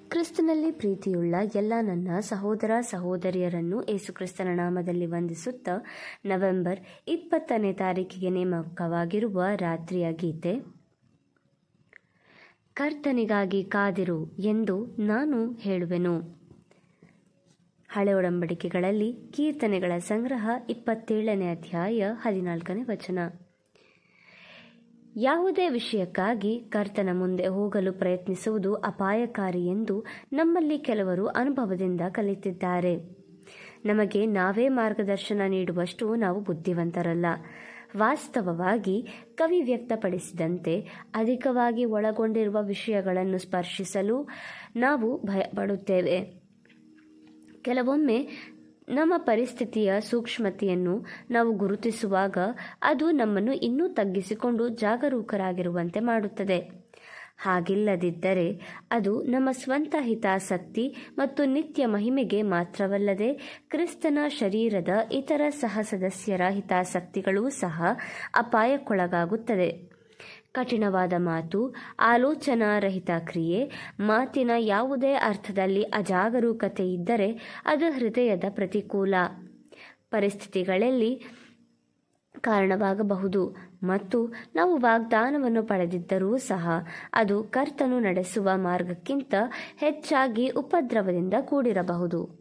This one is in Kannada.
ಕ್ರಿಸ್ತನಲ್ಲಿ ಪ್ರೀತಿಯುಳ್ಳ ಎಲ್ಲ ನನ್ನ ಸಹೋದರ ಸಹೋದರಿಯರನ್ನು ಏಸುಕ್ರಿಸ್ತನ ನಾಮದಲ್ಲಿ ವಂದಿಸುತ್ತಾ ನವೆಂಬರ್ ಇಪ್ಪತ್ತನೇ ತಾರೀಕಿಗೆ ನೇಮಕವಾಗಿರುವ ರಾತ್ರಿಯ ಗೀತೆ ಕರ್ತನಿಗಾಗಿ ಕಾದಿರು ಎಂದು ನಾನು ಹೇಳುವೆನು ಹಳೆ ಒಡಂಬಡಿಕೆಗಳಲ್ಲಿ ಕೀರ್ತನೆಗಳ ಸಂಗ್ರಹ ಇಪ್ಪತ್ತೇಳನೇ ಅಧ್ಯಾಯ ಹದಿನಾಲ್ಕನೇ ವಚನ ಯಾವುದೇ ವಿಷಯಕ್ಕಾಗಿ ಕರ್ತನ ಮುಂದೆ ಹೋಗಲು ಪ್ರಯತ್ನಿಸುವುದು ಅಪಾಯಕಾರಿ ಎಂದು ನಮ್ಮಲ್ಲಿ ಕೆಲವರು ಅನುಭವದಿಂದ ಕಲಿತಿದ್ದಾರೆ ನಮಗೆ ನಾವೇ ಮಾರ್ಗದರ್ಶನ ನೀಡುವಷ್ಟು ನಾವು ಬುದ್ಧಿವಂತರಲ್ಲ ವಾಸ್ತವವಾಗಿ ಕವಿ ವ್ಯಕ್ತಪಡಿಸಿದಂತೆ ಅಧಿಕವಾಗಿ ಒಳಗೊಂಡಿರುವ ವಿಷಯಗಳನ್ನು ಸ್ಪರ್ಶಿಸಲು ನಾವು ಭಯಪಡುತ್ತೇವೆ ಕೆಲವೊಮ್ಮೆ ನಮ್ಮ ಪರಿಸ್ಥಿತಿಯ ಸೂಕ್ಷ್ಮತೆಯನ್ನು ನಾವು ಗುರುತಿಸುವಾಗ ಅದು ನಮ್ಮನ್ನು ಇನ್ನೂ ತಗ್ಗಿಸಿಕೊಂಡು ಜಾಗರೂಕರಾಗಿರುವಂತೆ ಮಾಡುತ್ತದೆ ಹಾಗಿಲ್ಲದಿದ್ದರೆ ಅದು ನಮ್ಮ ಸ್ವಂತ ಹಿತಾಸಕ್ತಿ ಮತ್ತು ನಿತ್ಯ ಮಹಿಮೆಗೆ ಮಾತ್ರವಲ್ಲದೆ ಕ್ರಿಸ್ತನ ಶರೀರದ ಇತರ ಸಹ ಸದಸ್ಯರ ಹಿತಾಸಕ್ತಿಗಳೂ ಸಹ ಅಪಾಯಕ್ಕೊಳಗಾಗುತ್ತದೆ ಕಠಿಣವಾದ ಮಾತು ಆಲೋಚನಾರಹಿತ ಕ್ರಿಯೆ ಮಾತಿನ ಯಾವುದೇ ಅರ್ಥದಲ್ಲಿ ಅಜಾಗರೂಕತೆ ಇದ್ದರೆ ಅದು ಹೃದಯದ ಪ್ರತಿಕೂಲ ಪರಿಸ್ಥಿತಿಗಳಲ್ಲಿ ಕಾರಣವಾಗಬಹುದು ಮತ್ತು ನಾವು ವಾಗ್ದಾನವನ್ನು ಪಡೆದಿದ್ದರೂ ಸಹ ಅದು ಕರ್ತನು ನಡೆಸುವ ಮಾರ್ಗಕ್ಕಿಂತ ಹೆಚ್ಚಾಗಿ ಉಪದ್ರವದಿಂದ ಕೂಡಿರಬಹುದು